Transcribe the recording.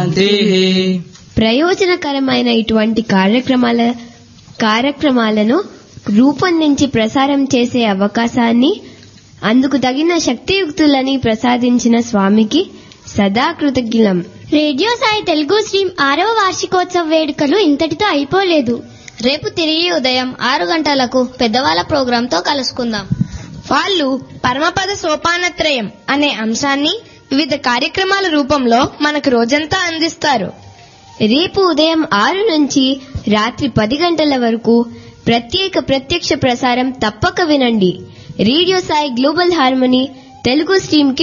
శాంతిః ప్రయోజనకరమైన ఇటువంటి కార్యక్రమాల కార్యక్రమాలను రూపొందించి ప్రసారం చేసే అవకాశాన్ని అందుకు తగిన శక్తియుక్తులని ప్రసాదించిన స్వామికి సదా కృతజ్ఞం రేడియో సాయి తెలుగు స్ట్రీమ్ ఆరవ వార్షికోత్సవ వేడుకలు ఇంతటితో అయిపోలేదు రేపు తిరిగి ఉదయం ఆరు గంటలకు పెద్దవాళ్ళ ప్రోగ్రాంతో కలుసుకుందాం వాళ్ళు పరమపద సోపానత్రయం అనే అంశాన్ని వివిధ కార్యక్రమాల రూపంలో మనకు రోజంతా అందిస్తారు రేపు ఉదయం ఆరు నుంచి రాత్రి పది గంటల వరకు ప్రత్యేక ప్రత్యక్ష ప్రసారం తప్పక వినండి radio Sai global harmony Telugu stream కి